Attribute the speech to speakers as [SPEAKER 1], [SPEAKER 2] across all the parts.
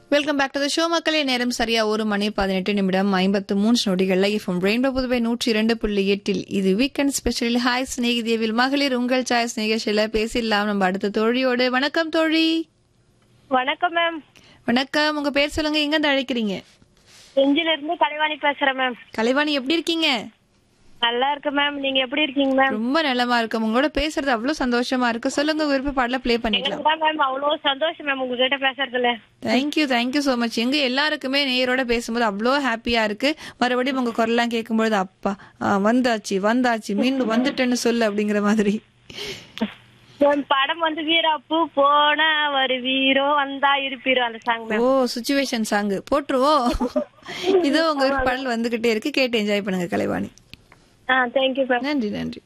[SPEAKER 1] welcome back to the show மக்களே நேரம் சரியா ஒரு மணி பதினெட்டு நிமிடம் ஐம்பத்து மூன்று நொடிகள்ல இஃபம் ரெயின்போ புதுவை நூற்றி இரண்டு புள்ளி எட்டில் இது வீக்கெண்ட் ஸ்பெஷலில் ஹாய் ஸ்நேகிதேவில் மகளிர் உங்கள் சாய்ஸ் நிகழ்ச்சியில பேசிடலாம் நம்ம அடுத்த தோழியோடு வணக்கம் தோழி
[SPEAKER 2] வணக்கம் மேம்
[SPEAKER 1] வணக்கம் உங்க பேர் சொல்லுங்க எங்க இருந்து அழைக்கிறீங்க
[SPEAKER 2] செஞ்சில இருந்து கலைவாணி பேசுறேன் மேம்
[SPEAKER 1] கலைவாணி எப்படி இருக்கீங்க
[SPEAKER 2] நல்லா இருக்கு மேம் நீங்க எப்படி இருக்கீங்க மேம்
[SPEAKER 1] ரொம்ப நலமா இருக்கு உங்களோட பேசுறது அவ்வளவு சந்தோஷமா இருக்கு சொல்லுங்க விருப்ப பாடல ப்ளே பண்ணிக்கலாம்
[SPEAKER 2] எனக்கு தான் மேம் அவ்வளவு சந்தோஷம் மேம் உங்ககிட்ட பேசுறதுல
[SPEAKER 1] தேங்க்யூ தேங்க்யூ ஸோ மச் எங்க எல்லாருக்குமே நேயரோட பேசும்போது அவ்வளோ ஹாப்பியா இருக்கு மறுபடியும் உங்க குரல்லாம் கேட்கும்பொழுது அப்பா ஆ, வந்தாச்சு வந்தாச்சு மீண்டும் வந்துட்டேன்னு சொல்லு அப்படிங்கிற மாதிரி
[SPEAKER 2] மேம் படம் வந்து வீராப்பு போன ஒரு வீரோ வந்தா இருப்பீரோ அந்த சாங் மேம்
[SPEAKER 1] ஓ சுச்சுவேஷன் சாங் போட்டுருவோம் இதோ உங்க ஒரு பாடல் வந்துகிட்டே இருக்கு கேட்டு என்ஜாய் பண்ணுங்க கலைவாணி
[SPEAKER 2] ஆ தேங்க்யூ மேம்
[SPEAKER 1] நன்றி நன்றி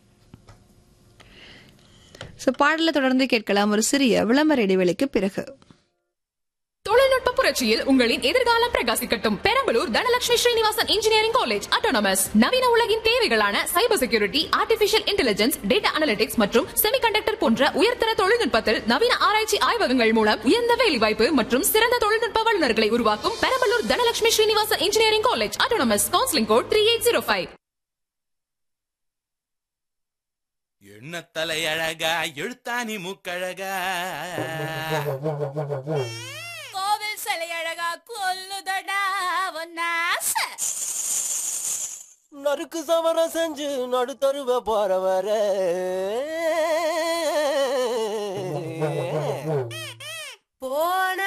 [SPEAKER 1] சோ பாடலை தொடர்ந்து கேட்கலாம் ஒரு சிறிய விளம்பர இடைவெளிக்கு பிறகு
[SPEAKER 3] தொழில்நுட்ப புரட்சியில் உங்களின் எதிர்காலம் பிரகாசிக்கட்டும் Perambalur Dhanalakshmi Srinivasan engineering college autonomous நவீன உலகின் தேவைகளான cyber security artificial intelligence data analytics மற்றும் செமிகண்டக்டர் போன்ற உயர்தர தொழில்நுட்பத்தில் நவீன ஆராய்ச்சி ஆய்வகங்கள் மூலம் உயர்ந்த வேலைவாய்ப்பு மற்றும் சிறந்த தொழில்நுட்ப வல்லுநர்களை உருவாக்கும் Perambalur Dhanalakshmi Srinivasan engineering college autonomous counselling code three eight zero five
[SPEAKER 4] எண்ண தலையழகா எழுத்தாணி மூக்கழகா
[SPEAKER 5] கோவில் சிலை அழகா கொல்லுதடா ஒன்னாச
[SPEAKER 6] நறுக்கு சமரம் செஞ்சு நடுத்தருவ போறவர
[SPEAKER 5] போன